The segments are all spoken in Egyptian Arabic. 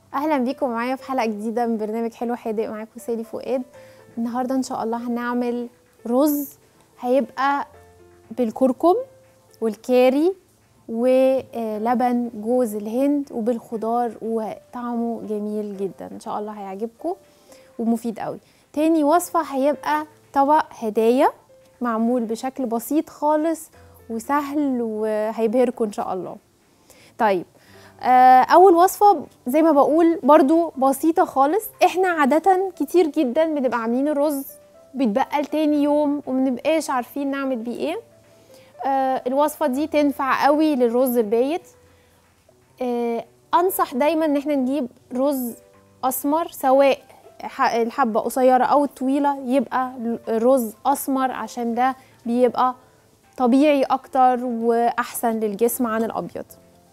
اهلا بيكم معايا في حلقه جديده من برنامج حلو حادق معاكم سالي فؤاد النهارده ان شاء الله هنعمل رز هيبقى بالكركم والكاري ولبن جوز الهند وبالخضار وطعمه جميل جدا ان شاء الله هيعجبكم ومفيد قوي تاني وصفه هيبقى طبق هدايا معمول بشكل بسيط خالص وسهل وهيبهركم ان شاء الله طيب آه، اول وصفه زي ما بقول برضو بسيطه خالص احنا عاده كتير جدا بنبقى عاملين الرز بيتبقى لتاني يوم ومنبقاش عارفين نعمل بيه ايه آه، الوصفه دي تنفع قوي للرز البايت آه، انصح دايما ان احنا نجيب رز اسمر سواء ح- الحبه قصيره او طويله يبقى رز اسمر عشان ده بيبقى طبيعي اكتر واحسن للجسم عن الابيض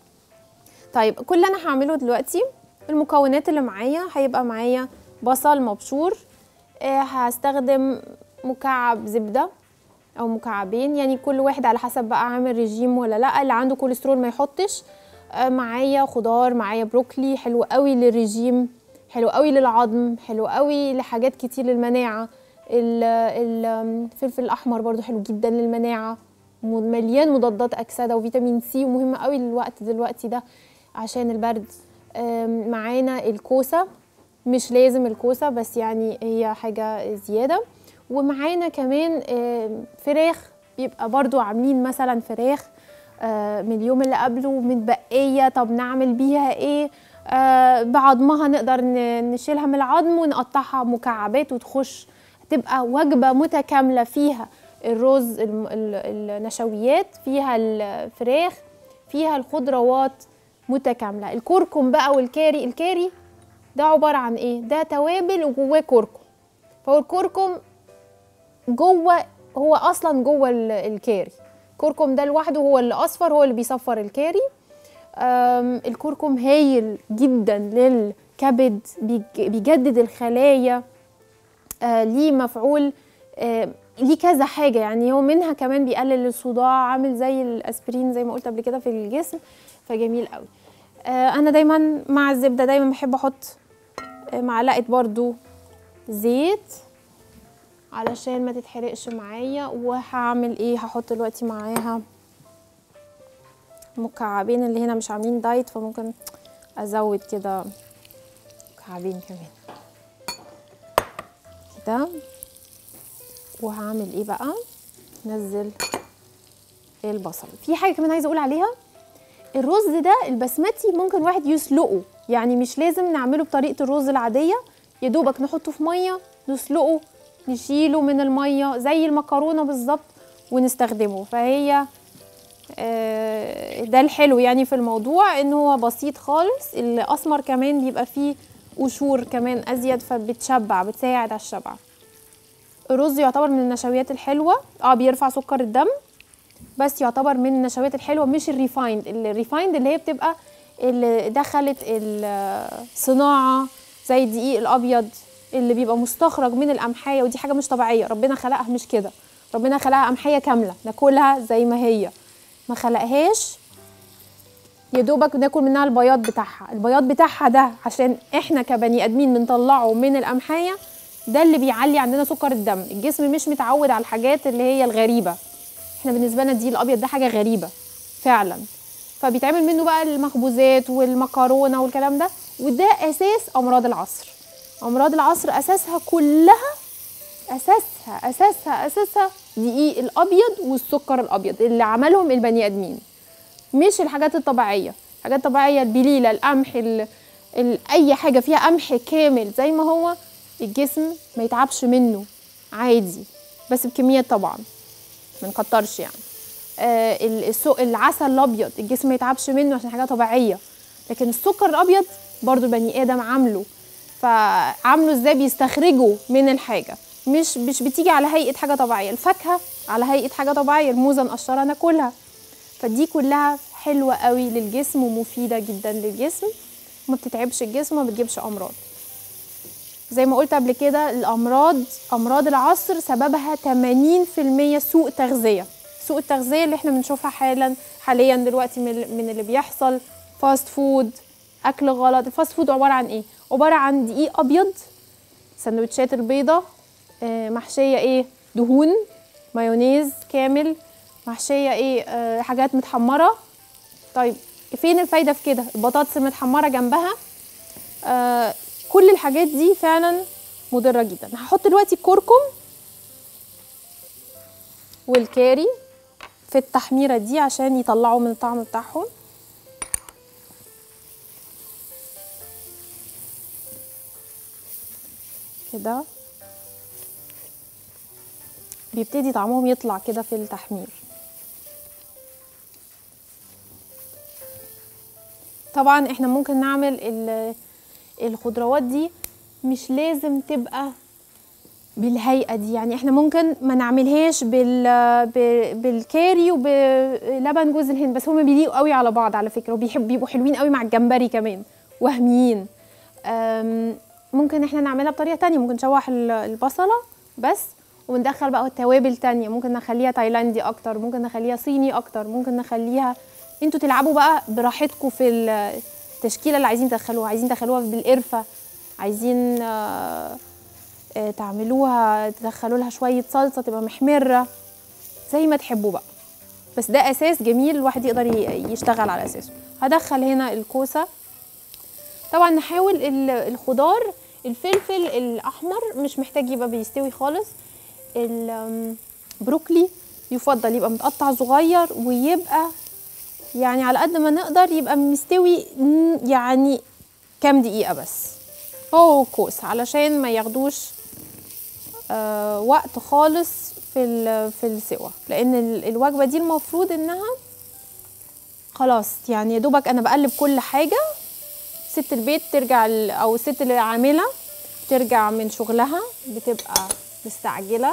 طيب كل اللي انا هعمله دلوقتي المكونات اللي معايا هيبقى معايا بصل مبشور آه، هستخدم مكعب زبده او مكعبين يعني كل واحد على حسب بقى عامل ريجيم ولا لا اللي عنده كوليسترول ما يحطش آه، معايا خضار معايا بروكلي حلو قوي للرجيم حلو قوي للعظم حلو قوي لحاجات كتير للمناعه ال- ال- الفلفل الاحمر برضو حلو جدا للمناعه م- مليان مضادات اكسده وفيتامين سي ومهم قوي للوقت دلوقتي ده عشان البرد آم، معانا الكوسه مش لازم الكوسه بس يعني هي حاجه زياده ومعانا كمان آم، فراخ بيبقى برضو عاملين مثلا فراخ آه، من اليوم اللي قبله متبقيه طب نعمل بيها ايه آه، بعظمها نقدر ن- نشيلها من العظم ونقطعها مكعبات وتخش تبقى وجبه متكامله فيها الرز الم- ال- النشويات فيها الفراخ فيها الخضروات متكامله الكركم بقى والكاري الكاري ده عباره عن ايه ده توابل وجواه كركم فهو الكركم جوه هو اصلا جوه ال- الكاري الكركم ده لوحده هو اللي اصفر هو اللي بيصفر الكاري أم، الكركم هايل جدا للكبد بيج- بيجدد الخلايا آه، ليه مفعول آه، ليه كذا حاجه يعني هو منها كمان بيقلل الصداع عامل زي الاسبرين زي ما قلت قبل كده في الجسم فجميل قوي آه، انا دايما مع الزبده دايما بحب احط آه، معلقه برضو زيت علشان ما تتحرقش معايا وهعمل ايه هحط دلوقتي معاها مكعبين اللي هنا مش عاملين دايت فممكن ازود كده مكعبين كمان كده وهعمل ايه بقى نزل البصل في حاجه كمان عايزه اقول عليها الرز ده البسمتي ممكن واحد يسلقه يعني مش لازم نعمله بطريقه الرز العاديه يا دوبك نحطه في ميه نسلقه نشيله من الميه زي المكرونه بالظبط ونستخدمه فهي آه، ده الحلو يعني في الموضوع ان هو بسيط خالص الاسمر كمان بيبقى فيه قشور كمان ازيد فبتشبع بتساعد على الشبع الرز يعتبر من النشويات الحلوه اه بيرفع سكر الدم بس يعتبر من النشويات الحلوه مش الريفايند الريفايند اللي هي بتبقى اللي دخلت الصناعه زي الدقيق الابيض اللي بيبقى مستخرج من القمحيه ودي حاجه مش طبيعيه ربنا خلقها مش كده ربنا خلقها قمحيه كامله ناكلها زي ما هي ما خلقهاش يا دوبك ناكل منها البياض بتاعها البياض بتاعها ده عشان احنا كبني ادمين بنطلعه من القمحيه ده اللي بيعلي عندنا سكر الدم الجسم مش متعود على الحاجات اللي هي الغريبه احنا بالنسبه لنا دي الابيض ده حاجه غريبه فعلا فبيتعمل منه بقى المخبوزات والمكرونه والكلام ده وده اساس امراض العصر امراض العصر اساسها كلها اساسها اساسها اساسها دقيق الابيض والسكر الابيض اللي عملهم البني ادمين مش الحاجات الطبيعيه الحاجات الطبيعيه البليله القمح ال... ال... اي حاجه فيها قمح كامل زي ما هو الجسم ما يتعبش منه عادي بس بكميات طبعا ما نكترش يعني آه ال- السو... العسل الابيض الجسم ما يتعبش منه عشان حاجه طبيعيه لكن السكر الابيض برضو البني ادم عامله فعامله ازاي بيستخرجه من الحاجه مش مش بتيجي على هيئه حاجه طبيعيه الفاكهه على هيئه حاجه طبيعيه الموزه نقشرها ناكلها فدي كلها حلوه قوي للجسم ومفيده جدا للجسم ما بتتعبش الجسم وما بتجيبش امراض زي ما قلت قبل كده الامراض امراض العصر سببها 80% سوء تغذيه سوء التغذيه اللي احنا بنشوفها حالا حاليا دلوقتي من من اللي بيحصل فاست فود اكل غلط الفاست فود عباره عن ايه عباره عن دقيق ابيض سندوتشات البيضه آه، محشيه ايه دهون مايونيز كامل محشيه ايه آه، حاجات متحمره طيب فين الفايده في كده البطاطس المتحمره جنبها آه كل الحاجات دي فعلا مضره جدا هحط دلوقتي الكركم والكاري في التحميره دي عشان يطلعوا من الطعم بتاعهم كده بيبتدي طعمهم يطلع كده في التحمير طبعا احنا ممكن نعمل ال- الخضروات دي مش لازم تبقى بالهيئه دي يعني احنا ممكن ما نعملهاش بال ب- بالكاري وبلبن جوز الهند بس هما بيليقوا قوي على بعض على فكره وبيحب بيبقوا حلوين قوي مع الجمبري كمان وهميين أم، ممكن احنا نعملها بطريقه تانية ممكن نشوح ال- البصله بس وندخل بقى توابل تانية ممكن نخليها تايلاندي اكتر ممكن نخليها صيني اكتر ممكن نخليها انتوا تلعبوا بقى براحتكم في التشكيله اللي عايزين تدخلوها عايزين تدخلوها بالقرفه عايزين آه، آه، تعملوها تدخلوا لها شويه صلصه تبقى محمره زي ما تحبوا بقى بس ده اساس جميل الواحد يقدر ي- يشتغل على اساسه هدخل هنا الكوسه طبعا نحاول ال- الخضار الفلفل الاحمر مش محتاج يبقى بيستوي خالص البروكلي يفضل يبقى متقطع صغير ويبقى يعني على قد ما نقدر يبقى مستوي ن- يعني كام دقيقة بس هو الكوس علشان ما ياخدوش آه وقت خالص في ال- في السوا لان ال- الوجبة دي المفروض انها خلاص يعني يا دوبك انا بقلب كل حاجة ست البيت ترجع ال- او الست اللي عاملة ترجع من شغلها بتبقى مستعجلة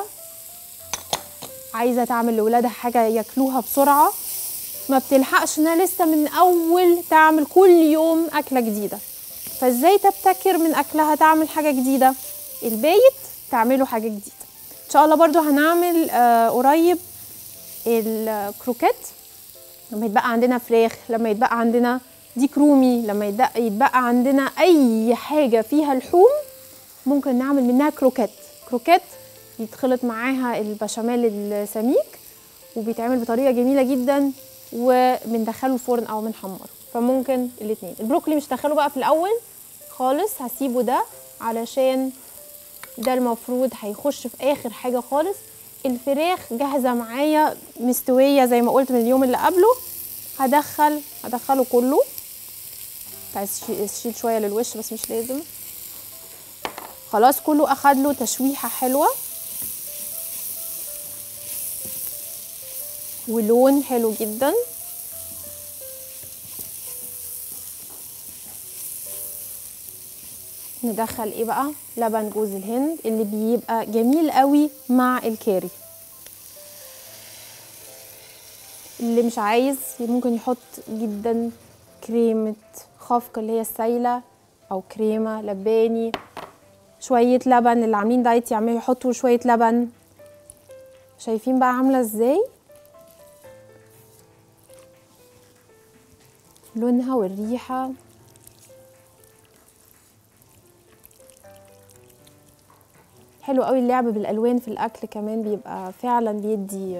عايزة تعمل لولادها حاجة ياكلوها بسرعة ما بتلحقش انها لسه من اول تعمل كل يوم اكله جديده فازاي تبتكر من اكلها تعمل حاجه جديده البايت تعملوا حاجه جديده ان شاء الله برضو هنعمل آه قريب الكروكيت لما يتبقى عندنا فراخ لما يتبقى عندنا ديك رومي لما يتبقى, يتبقى عندنا اي حاجه فيها لحوم ممكن نعمل منها كروكيت كروكيت يتخلط معاها البشاميل السميك وبيتعمل بطريقه جميله جدا وبندخله الفرن او بنحمره فممكن الاثنين البروكلي مش هدخله بقى في الاول خالص هسيبه ده علشان ده المفروض هيخش في اخر حاجه خالص الفراخ جاهزه معايا مستويه زي ما قلت من اليوم اللي قبله هدخل هدخله كله عايز تشيل شويه للوش بس مش لازم خلاص كله اخد له تشويحه حلوه ولون حلو جدا ندخل ايه بقى لبن جوز الهند اللي بيبقى جميل قوي مع الكاري اللي مش عايز ممكن يحط جدا كريمة خفق اللي هي السايلة او كريمة لباني شوية لبن اللي عاملين دايت يعملوا يحطوا شوية لبن شايفين بقى عاملة ازاي لونها والريحة حلو قوي اللعب بالالوان في الاكل كمان بيبقى فعلا بيدي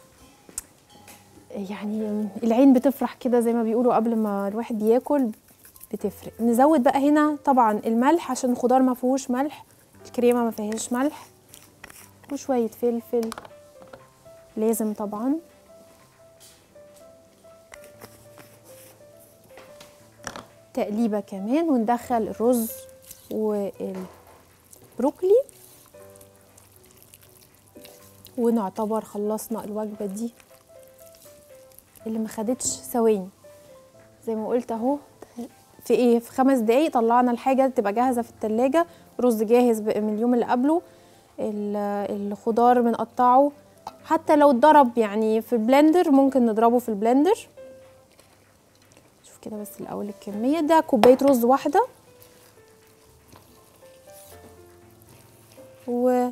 يعني العين بتفرح كده زي ما بيقولوا قبل ما الواحد بياكل بتفرق نزود بقى هنا طبعا الملح عشان الخضار ما فيهوش ملح الكريمه ما فيهاش ملح وشويه فلفل لازم طبعا تقليبه كمان وندخل الرز والبروكلي ونعتبر خلصنا الوجبه دي اللي ما خدتش ثواني زي ما قلت اهو في ايه في خمس دقايق طلعنا الحاجه تبقى جاهزه في التلاجة رز جاهز بقى من اليوم اللي قبله ال- الخضار بنقطعه حتى لو اتضرب يعني في البلندر ممكن نضربه في البلندر شوف كده بس الاول الكميه ده كوبايه رز واحده و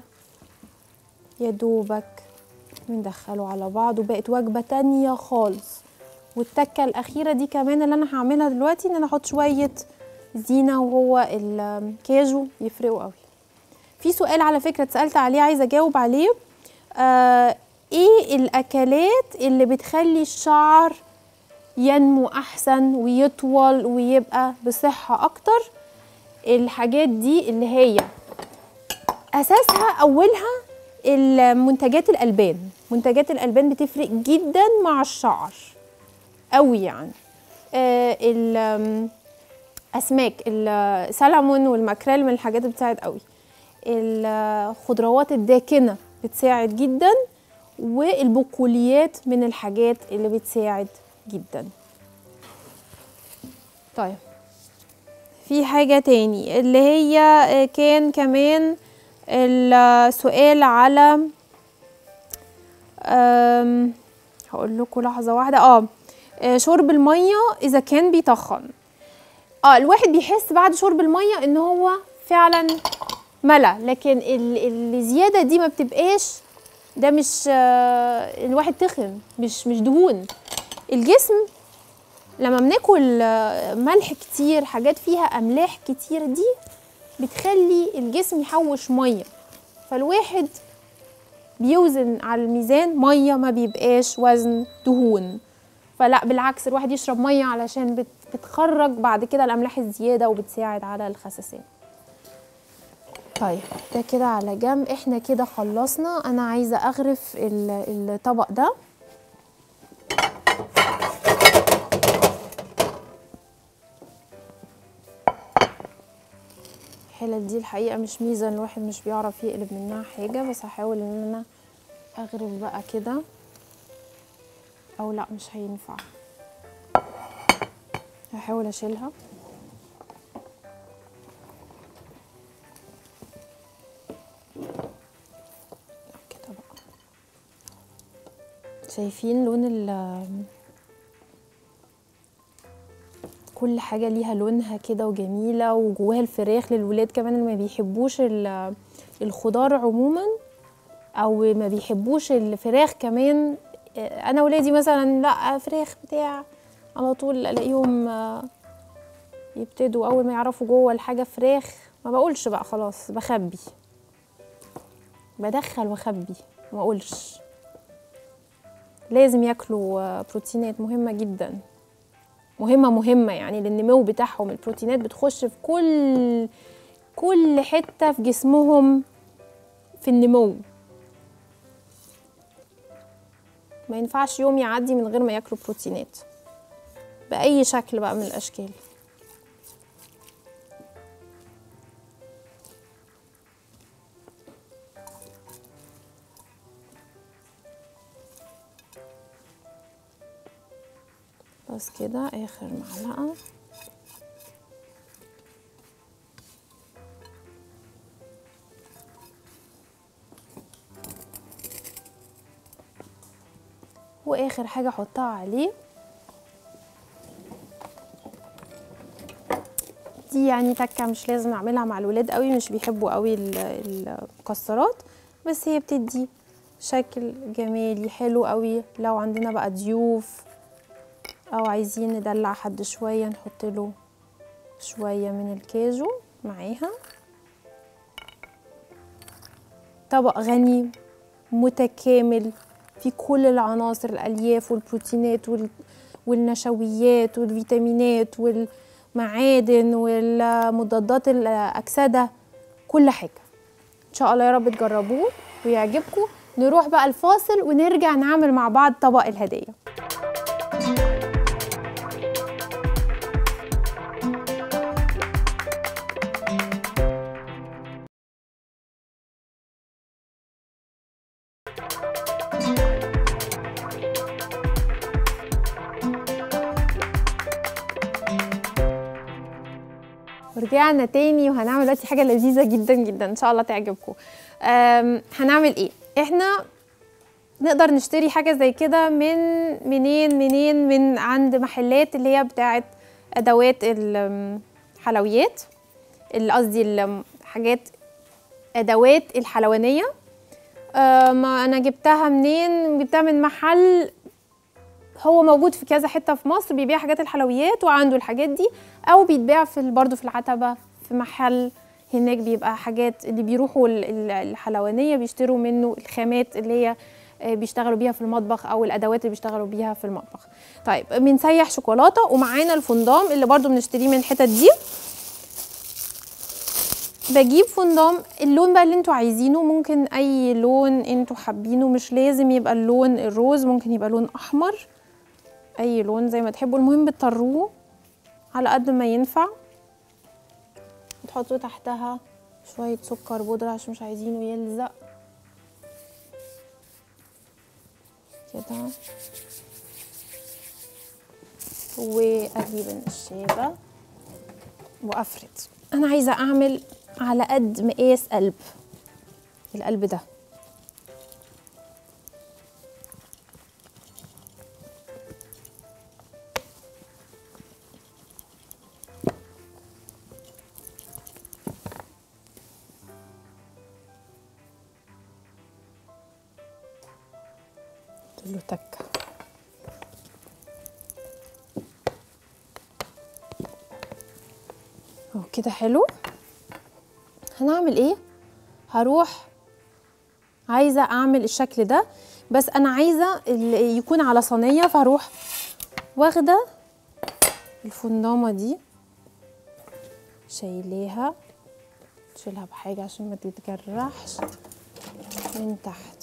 يا دوبك بندخله على بعض وبقت وجبه تانية خالص والتكه الاخيره دي كمان اللي انا هعملها دلوقتي ان انا احط شويه زينه وهو الكاجو يفرقوا قوي في سؤال على فكره اتسالت عليه عايزه اجاوب عليه آه ايه الاكلات اللي بتخلي الشعر ينمو احسن ويطول ويبقى بصحه اكتر الحاجات دي اللي هي اساسها اولها المنتجات الالبان منتجات الالبان بتفرق جدا مع الشعر قوي يعني آه الاسماك السلمون والماكريل من الحاجات اللي بتساعد قوي الخضروات الداكنه بتساعد جدا والبقوليات من الحاجات اللي بتساعد جدا طيب في حاجة تاني اللي هي كان كمان السؤال على هقول لكم لحظة واحدة اه شرب المية إذا كان بيتخن اه الواحد بيحس بعد شرب المية إن هو فعلا ملا لكن الزيادة دي ما بتبقاش ده مش آه الواحد تخن مش مش دهون الجسم لما بناكل ملح كتير حاجات فيها املاح كتير دي بتخلي الجسم يحوش ميه فالواحد بيوزن على الميزان ميه ما بيبقاش وزن دهون فلا بالعكس الواحد يشرب ميه علشان بتخرج بعد كده الاملاح الزياده وبتساعد على الخسسان طيب ده كده على جنب احنا كده خلصنا انا عايزه اغرف الطبق ده الحلل دي الحقيقه مش ميزه الواحد مش بيعرف يقلب منها حاجه بس هحاول ان انا اغرف بقى كده او لا مش هينفع هحاول اشيلها كده بقى شايفين لون ال كل حاجة ليها لونها كده وجميلة وجواها الفراخ للولاد كمان اللي ما بيحبوش الخضار عموما أو ما بيحبوش الفراخ كمان أنا ولادي مثلا لا فراخ بتاع على طول ألاقيهم يبتدوا أول ما يعرفوا جوه الحاجة فراخ ما بقولش بقى خلاص بخبي بدخل واخبي ما اقولش لازم ياكلوا بروتينات مهمه جدا مهمه مهمه يعني للنمو بتاعهم البروتينات بتخش في كل كل حته في جسمهم في النمو ما ينفعش يوم يعدي من غير ما ياكلوا بروتينات باي شكل بقى من الاشكال بس كده اخر معلقه واخر حاجه احطها عليه دي يعني تكه مش لازم اعملها مع الولاد قوي مش بيحبوا قوي المكسرات بس هي بتدي شكل جمالي حلو قوي لو عندنا بقى ضيوف او عايزين ندلع حد شويه نحط له شويه من الكاجو معاها طبق غني متكامل في كل العناصر الالياف والبروتينات والنشويات والفيتامينات والمعادن والمضادات الاكسده كل حاجه ان شاء الله يا رب تجربوه ويعجبكم نروح بقى الفاصل ونرجع نعمل مع بعض طبق الهديه ورجعنا تاني وهنعمل دلوقتي حاجه لذيذه جدا جدا ان شاء الله تعجبكم هنعمل ايه احنا نقدر نشتري حاجه زي كده من منين منين من عند محلات اللي هي بتاعه ادوات الحلويات قصدي الحاجات ادوات الحلوانيه ما انا جبتها منين جبتها من محل هو موجود في كذا حته في مصر بيبيع حاجات الحلويات وعنده الحاجات دي او بيتباع في ال- برضه في العتبه في محل هناك بيبقى حاجات اللي بيروحوا ال- ال- الحلوانيه بيشتروا منه الخامات اللي هي آه، بيشتغلوا بيها في المطبخ او الادوات اللي بيشتغلوا بيها في المطبخ طيب بنسيح شوكولاته ومعانا الفندام اللي برضو بنشتريه من الحتت دي بجيب فندام اللون بقى اللي انتوا عايزينه ممكن اي لون انتوا حابينه مش لازم يبقى اللون الروز ممكن يبقى لون احمر اي لون زي ما تحبوا المهم بتطروه على قد ما ينفع تحطوا تحتها شوية سكر بودرة عشان مش عايزينه يلزق كده واجيب النشابة وافرد انا عايزة اعمل على قد مقاس قلب القلب ده له تكه اهو كده حلو هنعمل ايه هروح عايزه اعمل الشكل ده بس انا عايزه ال- يكون على صينيه فهروح واخده الفندامه دي شايلاها شيلها بحاجه عشان ما تتجرحش من تحت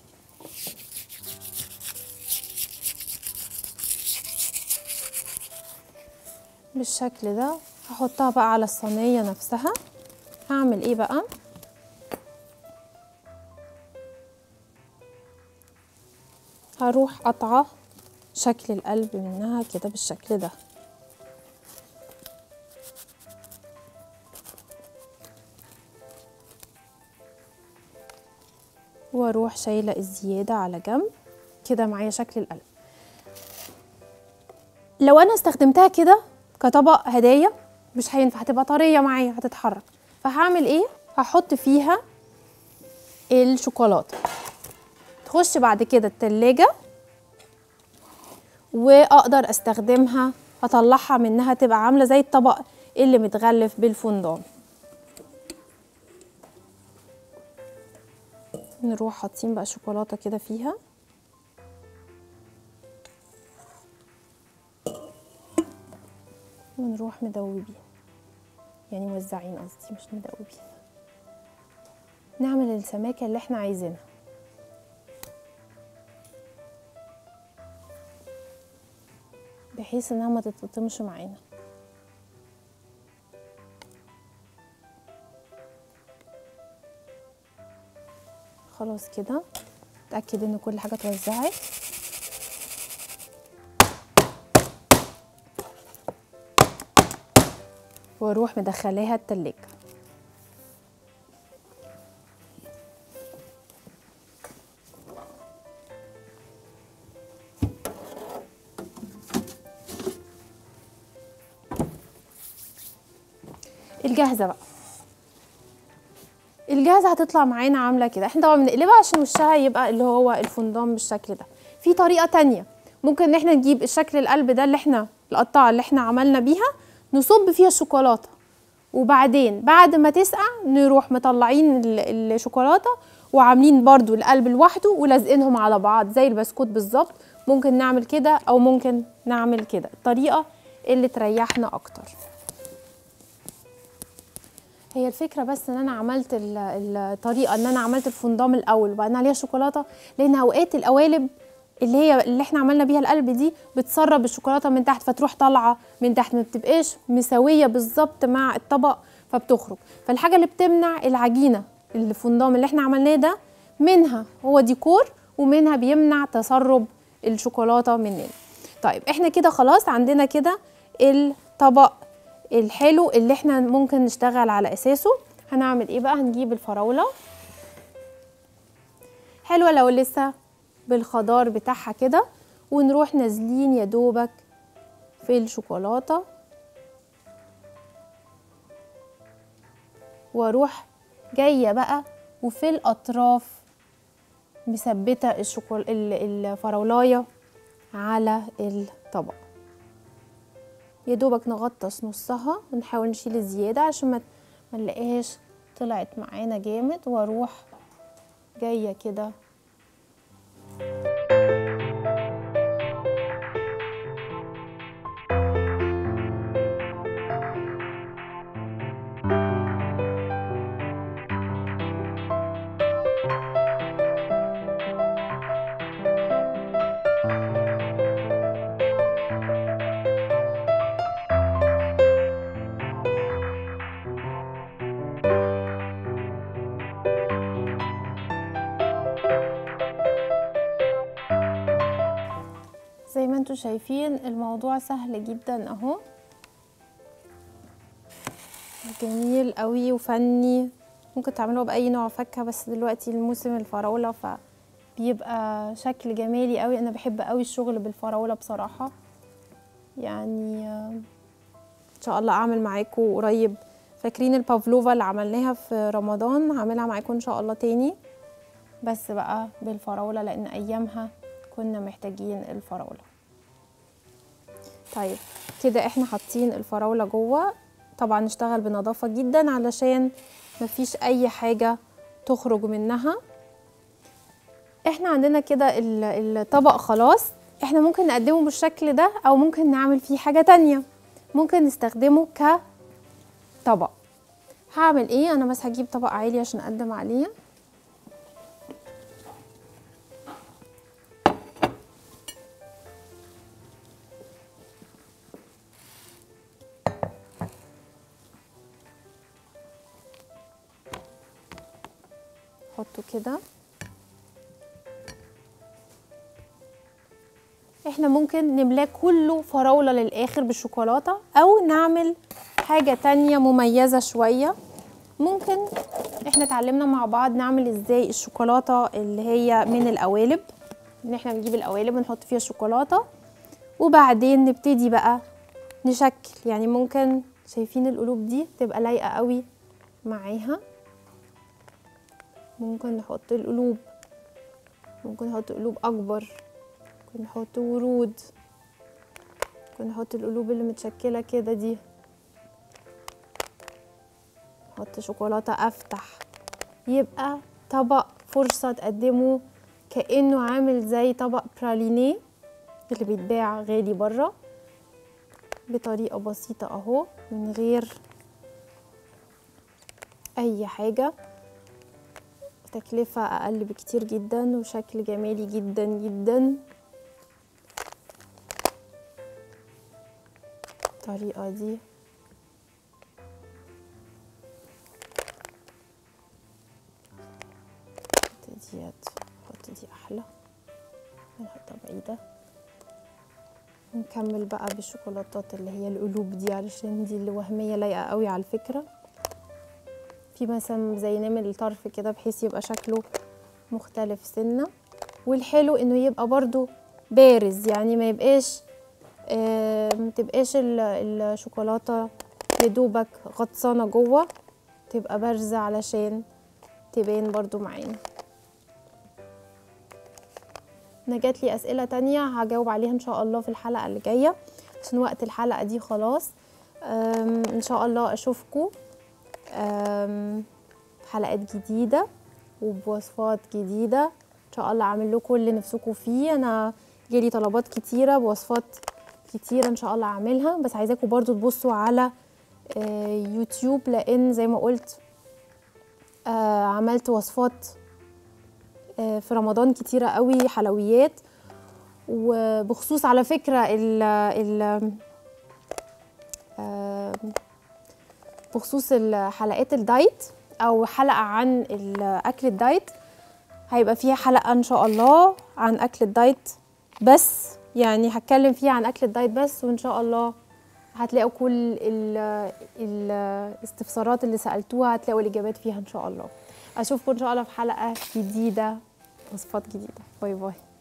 بالشكل ده هحطها بقى على الصينية نفسها هعمل ايه بقى هروح قطعة شكل القلب منها كده بالشكل ده واروح شايلة الزيادة على جنب كده معايا شكل القلب لو انا استخدمتها كده كطبق هدايا مش هينفع هتبقى طريه معايا هتتحرك فهعمل ايه هحط فيها الشوكولاته تخش بعد كده التلاجة واقدر استخدمها اطلعها منها تبقى عامله زي الطبق اللي متغلف بالفندق نروح حاطين بقى شوكولاته كده فيها ونروح مدوبين يعني موزعين قصدي مش مدوبين نعمل السماكة اللي احنا عايزينها بحيث انها ما تتقطمش معانا خلاص كده اتاكد ان كل حاجه اتوزعت واروح مدخلاها التلاجة الجاهزة بقى الجاهزة هتطلع معانا عاملة كده احنا طبعا بنقلبها عشان وشها يبقى اللي هو الفندام بالشكل ده في طريقة تانية ممكن ان احنا نجيب الشكل القلب ده اللي احنا القطعة اللي احنا عملنا بيها نصب فيها الشوكولاتة وبعدين بعد ما تسقع نروح مطلعين ال- الشوكولاتة وعاملين برضو القلب لوحده ولازقينهم على بعض زي البسكوت بالظبط ممكن نعمل كده او ممكن نعمل كده الطريقة اللي تريحنا اكتر هي الفكره بس ان انا عملت ال- الطريقه ان انا عملت الفندام الاول وبعدين عليها شوكولاته لان اوقات القوالب اللي هي اللي احنا عملنا بيها القلب دي بتسرب الشوكولاته من تحت فتروح طالعه من تحت ما بتبقاش مساويه بالظبط مع الطبق فبتخرج فالحاجه اللي بتمنع العجينه الفندام اللي احنا عملناه ده منها هو ديكور ومنها بيمنع تسرب الشوكولاته مننا طيب احنا كده خلاص عندنا كده الطبق الحلو اللي احنا ممكن نشتغل على اساسه هنعمل ايه بقى هنجيب الفراوله حلوه لو لسه بالخضار بتاعها كده ونروح نازلين يا دوبك في الشوكولاته واروح جايه بقى وفي الاطراف مثبته الشوكول ال- الفراولايه على الطبق يا دوبك نغطس نصها ونحاول نشيل الزيادة عشان ما ما نلاقيهاش طلعت معانا جامد واروح جاية كده زي ما انتوا شايفين الموضوع سهل جدا اهو جميل قوي وفني ممكن تعملوه باي نوع فاكهه بس دلوقتي الموسم الفراوله فبيبقى شكل جمالي قوي انا بحب قوي الشغل بالفراوله بصراحه يعني آه، ان شاء الله اعمل معاكم قريب فاكرين البافلوفا اللي عملناها في رمضان هعملها معاكم ان شاء الله تاني بس بقى بالفراوله لان ايامها كنا محتاجين الفراوله طيب كده احنا حاطين الفراوله جوه طبعا نشتغل بنظافه جدا علشان مفيش اي حاجه تخرج منها احنا عندنا كده ال- الطبق خلاص احنا ممكن نقدمه بالشكل ده او ممكن نعمل فيه حاجه تانية ممكن نستخدمه كطبق هعمل ايه انا بس هجيب طبق عالي عشان اقدم عليه احطه كده احنا ممكن نملاه كله فراولة للآخر بالشوكولاتة أو نعمل حاجة تانية مميزة شوية ممكن احنا اتعلمنا مع بعض نعمل ازاي الشوكولاتة اللي هي من القوالب ان احنا نجيب القوالب ونحط فيها الشوكولاتة وبعدين نبتدي بقى نشكل يعني ممكن شايفين القلوب دي تبقى لايقة قوي معاها ممكن نحط القلوب ممكن نحط قلوب اكبر ممكن نحط ورود ممكن نحط القلوب اللي متشكله كده دي نحط شوكولاته افتح يبقى طبق فرصه تقدمه كانه عامل زي طبق برالينيه اللي بيتباع غالي بره بطريقه بسيطه اهو من غير اي حاجه تكلفة أقل بكتير جدا وشكل جمالي جدا جدا الطريقة دي نحط ديت نحط دي أحلى نحطها بعيدة نكمل بقى بالشوكولاتات اللي هي القلوب دي علشان دي اللي وهمية لايقة قوي على الفكرة في مثلا زي نمل الطرف كده بحيث يبقى شكله مختلف سنة والحلو انه يبقى برضو بارز يعني ما يبقاش آه ما تبقاش ال- الشوكولاتة يدوبك غطسانة جوه تبقى بارزة علشان تبان برضو معانا انا جات لي اسئله تانية هجاوب عليها ان شاء الله في الحلقه اللي جايه عشان وقت الحلقه دي خلاص أم، ان شاء الله اشوفكم أم، حلقات جديده وبوصفات جديده ان شاء الله اعمل لكم اللي نفسكم فيه انا جالي طلبات كتيره بوصفات كتيره ان شاء الله اعملها بس عايزاكم برضو تبصوا على آه، يوتيوب لان زي ما قلت آه، عملت وصفات آه، في رمضان كتيرة قوي حلويات وبخصوص على فكرة ال ال آه، بخصوص الحلقات الدايت أو حلقة عن الأكل الدايت هيبقى فيها حلقة إن شاء الله عن أكل الدايت بس يعني هتكلم فيها عن أكل الدايت بس وإن شاء الله هتلاقوا كل ال- الاستفسارات اللي سألتوها هتلاقوا الإجابات فيها إن شاء الله أشوفكم إن شاء الله في حلقة جديدة وصفات جديدة باي باي